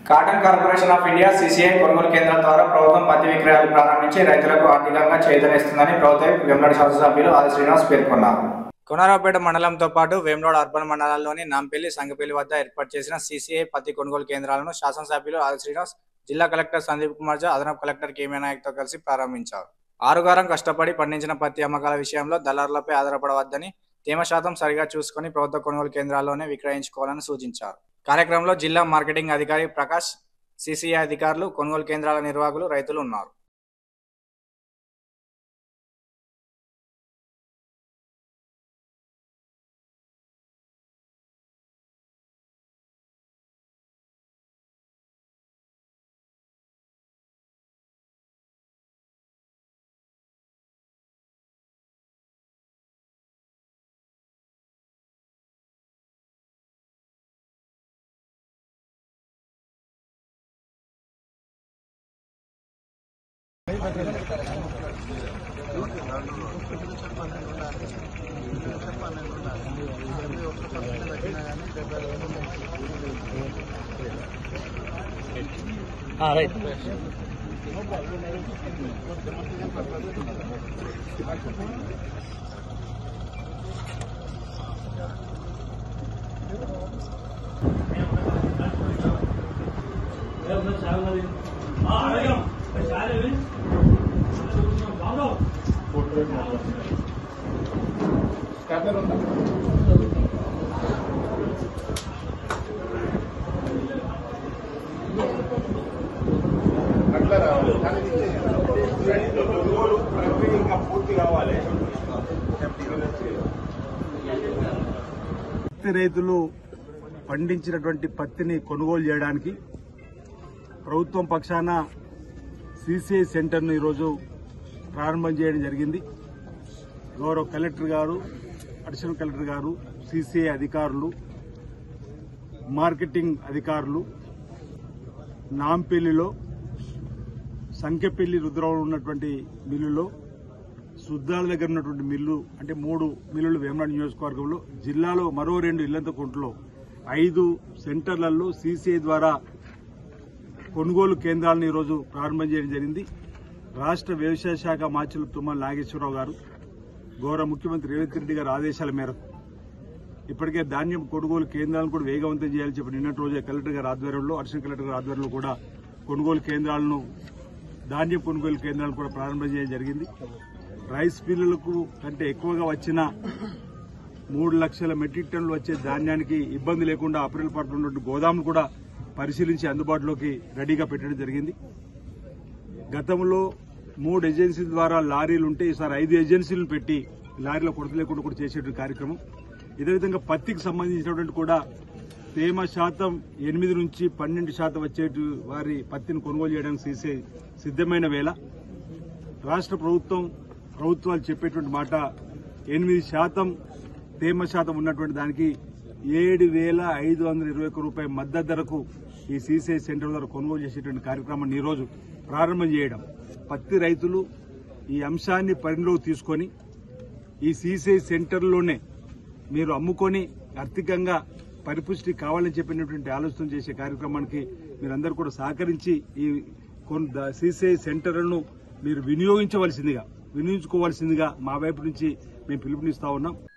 cotton corporation of India CCI కొనుగోలు కేంద్రాల ద్వారా ప్రభుత్వం పత్తి విక్రయాలు ప్రారంభించి రైతులకు ఆర్థికంగా చైతన్యస్తుందని ప్రభుత్వం వెంబడి శాసనసభ్యులు ఆది శ్రీనివాస్ పేర్కొన్నారు కొనరావుపేట మండలంతో పాటు వేములవాడ అర్బన్ మండలాల్లోని నాంపల్లి సంగపల్లి వద్ద ఏర్పాటు చేసిన సీసీఐ పత్తి కొనుగోలు కేంద్రాలను శాసనసభ్యులు ఆది శ్రీనివాస్ జిల్లా కలెక్టర్ సందీప్ కుమార్ జా అదనపు కలెక్టర్ కేమీ నాయక్తో కలిసి ప్రారంభించారు ఆరుగారం కష్టపడి పండించిన పత్తి అమ్మకాల విషయంలో దళారులపై ఆధారపడవద్దని తేమ శాతం సరిగా చూసుకొని ప్రభుత్వ కొనుగోలు కేంద్రాల్లోనే విక్రయించుకోవాలని సూచించారు కార్యక్రమంలో జిల్లా మార్కెటింగ్ అధికారి ప్రకాష్ సిసిఐ అధికారులు కొనుగోలు కేంద్రాల నిర్వాహకులు రైతులు ఉన్నారు పత్తి రైతులు పండించినటువంటి పత్తిని కొనుగోలు చేయడానికి ప్రభుత్వం పక్షాన సీసీఐ సెంటర్ను ఈరోజు ప్రారంభం చేయడం జరిగింది గౌరవ కలెక్టర్ గారు అడిషనల్ కలెక్టర్ గారు సీసీఐ అధికారులు మార్కెటింగ్ అధికారులు నాంపల్లిలో సంఖ్యపల్లి రుద్రవరం ఉన్నటువంటి మిల్లులో సుద్దాల దగ్గర ఉన్నటువంటి మిల్లు అంటే మూడు మిల్లులు వేమనాడు నియోజకవర్గంలో జిల్లాలో మరో రెండు ఇల్లంతకుంటలో ఐదు సెంటర్లలో సీసీఐ ద్వారా కొనుగోలు కేంద్రాలను ఈరోజు ప్రారంభం చేయడం జరిగింది రాష్ట్ర వ్యవసాయ శాఖ మాచులు తుమ్మల నాగేశ్వరరావు గారు గౌరవ ముఖ్యమంత్రి రేవంత్ రెడ్డి గారి ఆదేశాల మేరకు ఇప్పటికే ధాన్యం కొనుగోలు కేంద్రాలను కూడా వేగవంతం చేయాలని చెప్పి నిన్నటి రోజే కలెక్టర్ గారి ఆధ్వర్యంలో అడిషనల్ కలెక్టర్ గారి ఆధ్వర్యంలో కూడా కొనుగోలు కేంద్రాలను ధాన్యం కొనుగోలు కేంద్రాలను కూడా ప్రారంభం చేయడం జరిగింది రైస్ మిల్లులకు కంటే ఎక్కువగా వచ్చిన మూడు లక్షల మెట్రిక్ టన్నులు వచ్చే ధాన్యానికి ఇబ్బంది లేకుండా అప్రిల్ పాటు ఉన్నటువంటి గోదాములు కూడా పరిశీలించి అందుబాటులోకి రెడీగా పెట్టడం జరిగింది గతంలో మూడు ఏజెన్సీల ద్వారా లారీలు ఉంటే ఈసారి ఐదు ఏజెన్సీలను పెట్టి లారీలో కొరత లేకుండా కూడా చేసేటువంటి కార్యక్రమం ఇదే విధంగా పత్తికి సంబంధించినటువంటి కూడా తేమ శాతం ఎనిమిది నుంచి పన్నెండు శాతం వచ్చేటి వారి పత్తిని కొనుగోలు చేయడానికి సీసే సిద్దమైన వేళ రాష్ట్ర ప్రభుత్వం ప్రభుత్వాలు చెప్పేటువంటి మాట ఎనిమిది శాతం తేమ శాతం ఉన్నటువంటి దానికి ఏడు వేల ఐదు వందల ఇరవై ఒక్క రూపాయల మద్దతు ధరకు ఈ సీసీఐ సెంటర్ ద్వారా కొనుగోలు చేసేటువంటి కార్యక్రమాన్ని ఈరోజు ప్రారంభం చేయడం పత్తి రైతులు ఈ అంశాన్ని పరిణిలోకి తీసుకొని ఈ సీసీఐ సెంటర్లోనే మీరు అమ్ముకొని ఆర్థికంగా పరిపుష్టి కావాలని చెప్పినటువంటి ఆలోచన చేసే కార్యక్రమానికి మీరందరూ కూడా సహకరించి ఈ సీసీఐ సెంటర్లను మీరు వినియోగించవలసిందిగా వినియోగించుకోవాల్సిందిగా మా వైపు నుంచి మేము పిలుపునిస్తా ఉన్నాం